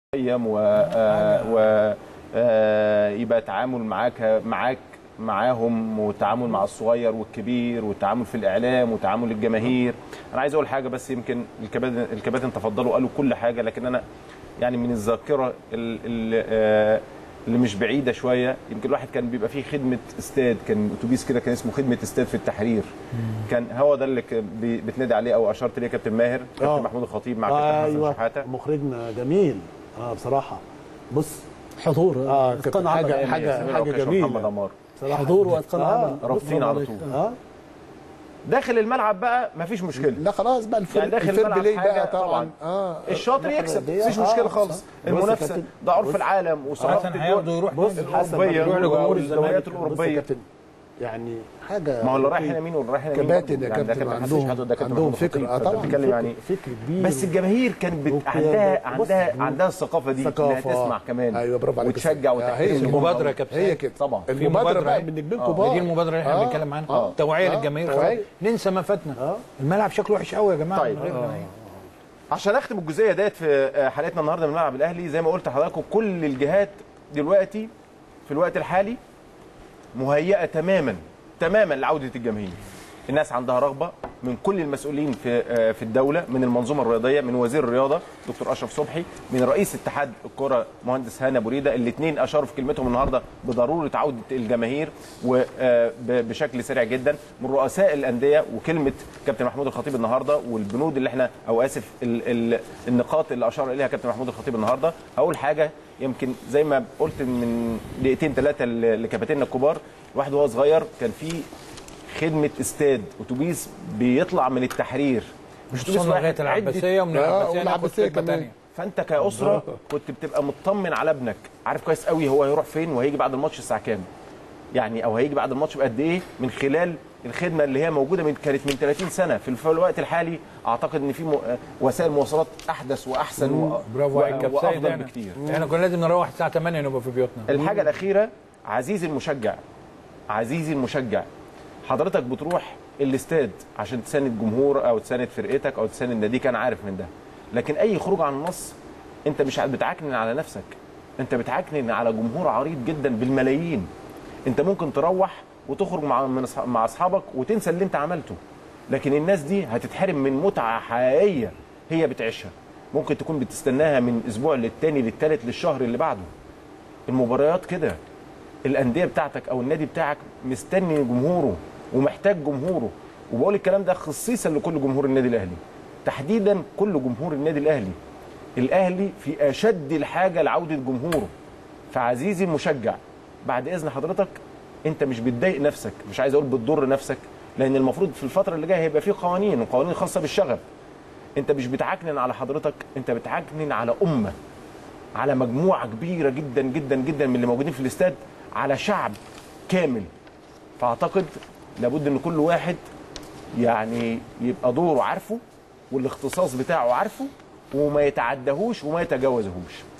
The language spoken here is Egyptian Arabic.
قيم و آه، و آه، يبقى تعامل معاك معاك معاهم وتعامل مع الصغير والكبير والتعامل في الاعلام وتعامل الجماهير انا عايز اقول حاجه بس يمكن الكباتن الكباتن تفضلوا قالوا كل حاجه لكن انا يعني من الذاكره ال- ال- آه، اللي مش بعيده شويه يمكن الواحد كان بيبقى فيه خدمه استاد كان اتوبيس كده كان اسمه خدمه استاد في التحرير كان هو ده اللي ك- بي- بتنادي عليه او اشرت ليه كابتن ماهر آه. كابتن محمود الخطيب مع كابتن حسن ايوه شحاته مخرجنا جميل اه بصراحه بص حضور اه كانت اتقان عمل حاجه يعني. حاجه سمير حاجه عكاشة جميله ومحمد عمار بصراحة. حضور واتقان آه. عمل رابطين على طول اه داخل الملعب بقى مفيش مشكله لا خلاص بقى الفير يعني داخل الفير الملعب بلاي حاجة بقى طبعا طبعاً. اه الشاطر يكسب دي- مفيش آه، مشكله صح. خالص بص المنافسه يا كابتن، ده عرف بص. العالم وثقافه حسن هياخده يروح بص نادي. حسن الأوروبية يروح لجمهور والدوريات الزمالك بص يا الأوروبية. كابتن يعني حاجه ما هو اللي رايح هنا مين واللي رايح هنا مين كباتن برضه. يا يعني ده كابتن حسن عندهم- شحاتة وده كابتن عندهم محمود فكر. الخطيب. آه، فأنت طبعاً. بتتكلم يعني فكر كبير بس الجماهير كانت بت... وقيادة. عندها بص، عندها عندها الثقافه دي ثقافة. انها تسمع كمان أيوة، برافو عليك. وتشجع آه، وتحترم هي المبادرة يا كابتن هي كده طبعا المبادره مبادرة بقى أهي. من نجمين آه، كبار دي المبادره اللي احنا آه، بنتكلم عنها آه، توعيه آه، للجماهير توعية. خلاص. ننسى ما فاتنا آه. الملعب شكله وحش قوي يا جماعه طيب. من غير جماهير. عشان اختم الجزئيه ديت في آه، حلقتنا النهارده من الملعب الاهلي زي ما قلت لحضراتكم كل الجهات دلوقتي في الوقت الحالي مهيئه تماما تماما لعوده الجماهير الناس عندها رغبه من كل المسؤولين في آه، في الدوله من المنظومه الرياضيه من وزير الرياضه دكتور اشرف صبحي من رئيس اتحاد الكره مهندس هاني ابو ريده الاثنين اشاروا في كلمتهم النهارده بضروره عوده الجماهير وبشكل سريع جدا من رؤساء الانديه وكلمه كابتن محمود الخطيب النهارده والبنود اللي احنا او اسف ال ال النقاط اللي اشار اليها كابتن محمود الخطيب النهارده اول حاجه يمكن زي ما قلت من دقيقتين ثلاثه لكباتننا الكبار الواحد وهو صغير كان في خدمه استاد اتوبيس بيطلع من التحرير مش اتوبيس وصلنا لغايه واحد عدة العباسيه ومن آه، العباسيه ناخد والعباسية خدمه كمان. ثانيه فانت كاسره كنت بتبقى مطمن على ابنك عارف كويس قوي هو هيروح فين وهيجي بعد الماتش الساعه كام يعني او هيجي بعد الماتش بقد ايه من خلال الخدمه اللي هي موجوده من كانت من 30 سنه في الف- الوقت الحالي اعتقد ان في م- وسائل مواصلات احدث واحسن و- برافو و- عليك يا سيد وافضل احنا بكتير احنا كنا لازم نروح الساعه 8 نبقى في بيوتنا الحاجه الاخيره عزيزي المشجع عزيزي المشجع حضرتك بتروح الاستاد عشان تساند جمهور او تساند فرقتك او تساند ناديك انا عارف من ده لكن اي خروج عن النص انت مش بتعكنن على نفسك انت بتعكنن على جمهور عريض جدا بالملايين انت ممكن تروح وتخرج مع من أصح- مع اصحابك وتنسى اللي انت عملته لكن الناس دي هتتحرم من متعه حقيقيه هي بتعيشها ممكن تكون بتستناها من اسبوع للتاني للتالت للشهر اللي بعده المباريات كده الانديه بتاعتك او النادي بتاعك مستني جمهوره ومحتاج جمهوره وبقول الكلام ده خصيصا لكل جمهور النادي الاهلي تحديدا كل جمهور النادي الاهلي الاهلي في اشد الحاجه لعوده جمهوره فعزيزي المشجع بعد اذن حضرتك انت مش بتضايق نفسك مش عايز اقول بتضر نفسك لان المفروض في الفتره اللي جايه هيبقى في قوانين وقوانين خاصه بالشغب انت مش بتعكنن على حضرتك انت بتعكنن على امه على مجموعه كبيره جدا جدا جدا من اللي موجودين في الاستاد على شعب كامل فاعتقد لابد ان كل واحد يعني يبقى دوره عارفه والاختصاص بتاعه عارفه وما يتعدهوش وما يتجاوزهوش